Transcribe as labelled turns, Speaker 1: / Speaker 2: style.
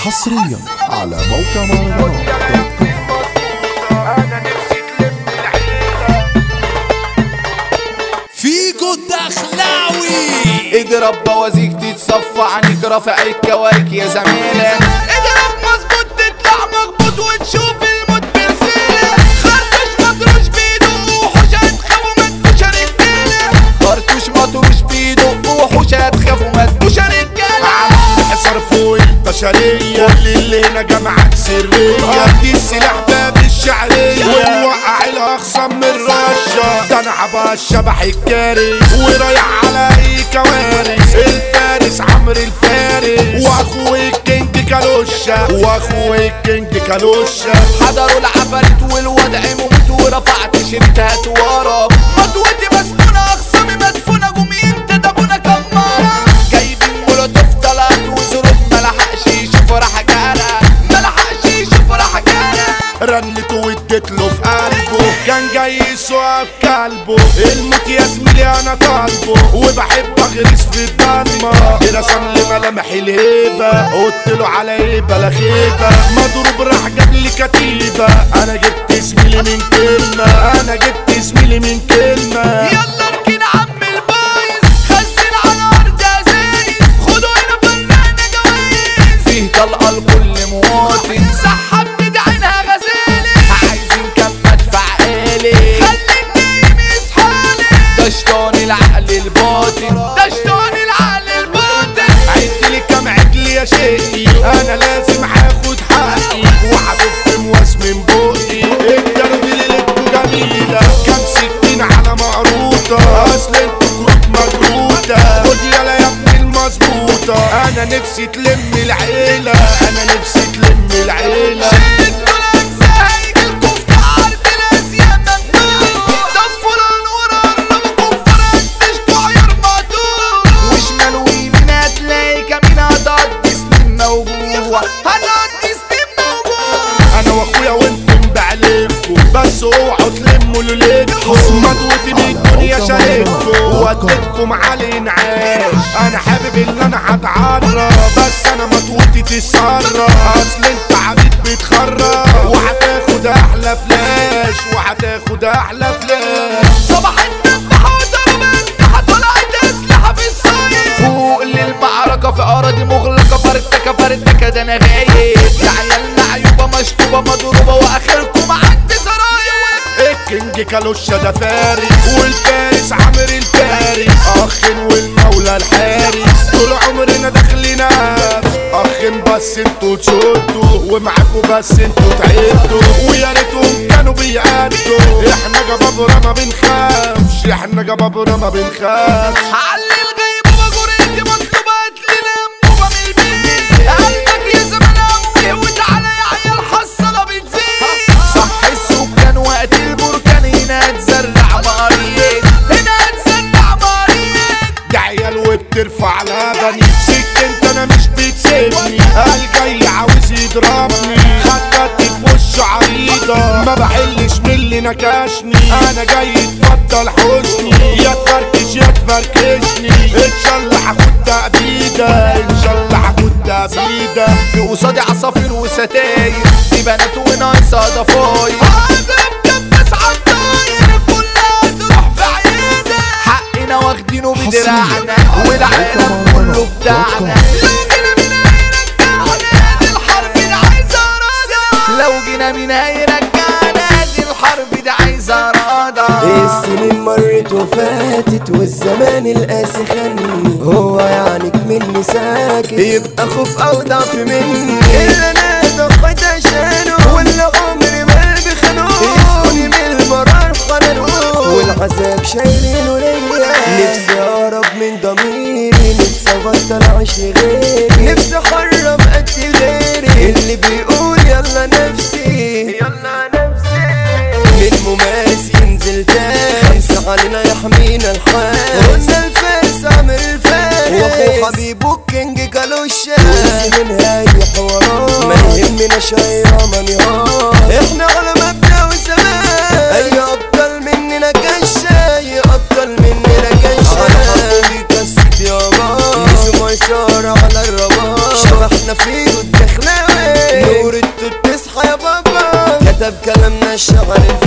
Speaker 1: حصريا على موقع مهرجانات
Speaker 2: انا نفسي تلم العيله
Speaker 3: فيجو الدخلاوي
Speaker 4: اضرب بوازيك تتصفى عنيك رافع الكوايك يا زميلة
Speaker 3: اضرب مظبوط تطلع مخبوط وتشوف الموت برسالة خرطش مطروش بيده وحوش هتخافوا ما تكونش رجالة
Speaker 4: خرطوش مطروش بيده وحوش هتخافوا ما تبوش رجالة
Speaker 2: حصر فوق البشرية كل اللي هنا جماعات سرية دي السلاح باب الشعرية ونوقع الأخصم من رشة ده أنا عبا الشبح الكاري ورايح على أي كوارث الفارس عمرو الفارس وأخوي الكينج كالوشة وأخوي الكينج كالوشة
Speaker 4: حضروا العفاريت والوضع موت ورفعت شركات ورا
Speaker 3: مطوتي مسكونة أخصامي مدفونة قومي انت ده ابونا كمارة
Speaker 4: جايبين مولوتوف طلعت وزروب ملحقش يشوف راح جارة ملحقش يشوف راح جارة
Speaker 2: رنته واديت له في قلبه كان جاي يسوق كلبه الموت يا زميلي انا طالبه وبحب اغرس في الضلمه رسم لي ملامح الهيبه قلت له على ايه بلا خيبه مضروب راح جاب لي كتيبه انا جبت زميلي من كلمه انا جبت زميلي من كلمه
Speaker 3: يلا اركن عم البايظ خزن على أرض أزايز خدوا هنا فنانة جوايز
Speaker 4: فيه طلقة لكل مواطن
Speaker 3: سحبت عينها غزالة
Speaker 4: عايزين كم مدفع آلي
Speaker 3: خلي النايم يصحالي
Speaker 4: ده شيطان العقل الباطن
Speaker 3: ده شطان العقل الباطن
Speaker 2: عد لي كام عدل يا شقي انا لازم هاخد حقي وهدف مواس من بقي الدرب ليلتكو جميلة كام سكين على مقروطة اصل انتوا كروت مجروطة خد يلا يا ابني المظبوطة انا نفسي تلم العيلة انا نفسي تلم العيلة
Speaker 3: شدوا الأجزاء هيجيلكوا في عرض الأزياء ممنوع دفران ورا الرب كفر تشكوا عيار مقطوع
Speaker 4: وشمال ويمين هتلاقي كمين هتقضي سنين موجوع
Speaker 3: هتقضي سنين موجوع
Speaker 2: انا واخويا وانتم بعلمكم بس اوعوا تلموا ليلتكم مضغوطي من الدنيا شايفكم وديتكم على انعاش انا حابب ان انا هتعرى بس انا مضغوطي تسرى اصل انت عبيد بتخرى وهتاخد احلى فلاش وهتاخد احلى فلاش
Speaker 3: صباح النبح وضربت طلعت أسلحة في الصيف
Speaker 4: فوق للمعركة في أراضي مغلقة فرتكة فرتكة ده أنا غايب يا عيال معيوبة مشطوبة مضروبة وآخركم عندي سرايا
Speaker 2: الكينج كالوشة ده فارس والفارس عامر الفارس اخن والمولى الحارس طول عمرنا داخلين نفس اخن بس انتوا تشدوا ومعاكوا بس انتوا تعدوا ويا ريتهم كانوا بيأدوا احنا جبابرة ما بنخافش احنا جبابرة ما بنخافش
Speaker 3: علي الغيب وجريتي مطلوبة لنا أنبوبة من البيت قلبك يا زمان قوي وتعالى يا عيال حصلة بتزيد
Speaker 4: صح السكان وقت البركان هنا اتزرع مريض
Speaker 3: هنا هتسمع مريض
Speaker 2: ده عيال وبترفع لبني سكنت انا مش بتسيبني قال جاي عاوز يضربني خدت في وشه عريضة ما بحلش من اللي نكشني انا جاي اتفضل حسني يا تفركش يا تفركشني ان شاء الله هاخد تأبيدة ان شاء الله هاخد تأبيدة
Speaker 4: في قصادي عصافير وستاير دي بنات وناقصة ضفاير
Speaker 3: هضرب كبس عالطاير كلها تروح في عيادة
Speaker 4: حقنا واخدينه
Speaker 1: حصرياً
Speaker 4: بدراعنا
Speaker 1: على
Speaker 4: والعالم
Speaker 1: موقع
Speaker 4: كله
Speaker 1: مهرجانات
Speaker 4: بتاعنا
Speaker 3: لو جينا من هيرجعنا دي الحرب دي عايزة رادة
Speaker 4: لو جينا مين هيرجعنا دي الحرب دي عايزة رادة
Speaker 5: السنين مرت وفاتت والزمان القاسي خاني هو يعنيك مني ساكت يبقى خوف او ضعف مني اللي انا ضحيت عشانه واللي عمري ما قلبي خانوه يسكني من المرار خانوه والعذاب شايلينه ليا نفسي اقرب من ضميري نفسي ابطل اعيش لغيري نفسي احرم قد غيري اللي بيقول يلا نفسي يلا نفسي من ممارس ينزل تاني خمسة علينا يحمينا الحال قلنا الفارس عامل الفارس واخو حبيبه الكينج كالوشة ونسي منها اي حوارات ما يهمناش اي منهار احنا على مبدأ وثبات اي ابطال مننا كشة اي ابطال مننا كشة على حبيبي كست يابا نسي ميسار على الرباط شبحنا فيه الدخلة الشعر